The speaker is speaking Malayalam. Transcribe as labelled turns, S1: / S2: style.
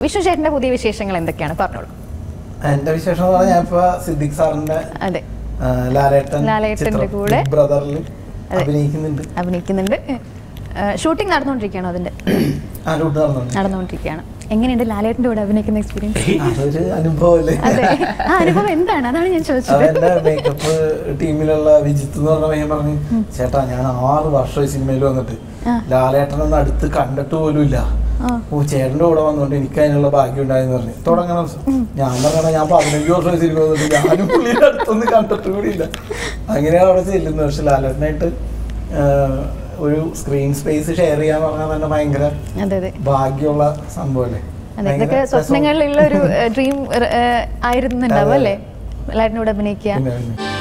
S1: വിഷ്ണു ചേട്ടന്റെ പുതിയ വിശേഷങ്ങൾ എന്തൊക്കെയാണ് പറഞ്ഞോളൂ
S2: എന്റെ വിശേഷം എന്ന് പറഞ്ഞാൽ ഞാൻ ഇപ്പൊ സിദ്ദിഖ് സാറിന്റെ
S1: അതെ
S2: ആ, ലാലേട്ടൻ
S1: ലാലേട്ടന്റെ കൂടെ
S2: ബ്രദറിൽ അഭിനയിക്കുന്നുണ്ട്
S1: അഭിനയിക്കുന്നുണ്ട് ഷൂട്ടിംഗ് നടന്നുകൊണ്ടിരിക്കുകയാണോ അതിന്റെ
S2: ആ ഷൂട്ട് നടന്നുണ്ട്
S1: നടന്നുകൊണ്ടിരിക്കുകയാണ് എങ്ങനെയുണ്ട് ലാലേട്ടന്റെ കൂടെ അഭിനയിക്കുന്ന എക്സ്പീരിയൻസ്
S2: അതൊരു അനുഭവമല്ലേ
S1: അതെ ആ അനുഭവം എന്താണ് അതാണ് ഞാൻ ചോദിച്ചത്
S2: അതെന്റെ മേക്കപ്പ് ടീമിലുള്ള വിജിത്ത് എന്ന് പറഞ്ഞ പയ്യൻ പറഞ്ഞു ചേട്ടാ ഞാൻ ആറ് വർഷം ഈ സിനിമയിൽ വന്നിട്ട്
S1: ആ.
S2: ലാലേട്ടനൊന്നും അടുത്ത് കണ്ടിട്ട് പോലും ഇല്ല
S1: ആ.
S2: ഓ ചേട്ടന്റെ കൂടെ വന്നോണ്ട് എനിക്ക് അതിനുള്ള ഭാഗ്യം ഉണ്ടായെന്ന് പറഞ്ഞു തുടങ്ങണം ഞാൻ പറഞ്ഞ ഞാൻ പതിനഞ്ച് വർഷം സിനിമ വന്നിട്ട് ഞാനും പുള്ളിയുടെ അടുത്തൊന്നും കണ്ടിട്ട് കൂടി ഇല്ല അങ്ങനെയാണ് അവിടെ ചെല്ലുന്നത് പക്ഷെ ലാലേട്ടനായിട്ട് ആഹ്, ഒരു സ്ക്രീൻ സ്പേസ് ഷെയർ ചെയ്യാന്ന് പറഞ്ഞാൽ തന്നെ ഭയങ്കര
S1: അതെ അതെ
S2: ഭാഗ്യമുള്ള സംഭവമല്ലേ
S1: അതെ ഇതൊക്കെ
S2: ഭയങ്കര രസം.
S1: സ്വപ്നങ്ങളിലുള്ള ഒരു ഡ്രീം ആയിരുന്നുണ്ടാവും അല്ലേ ലാലേട്ടൻ്റെ കൂടെ അഭിനയിക്കുക
S2: പിന്നെ, പിന്നെ.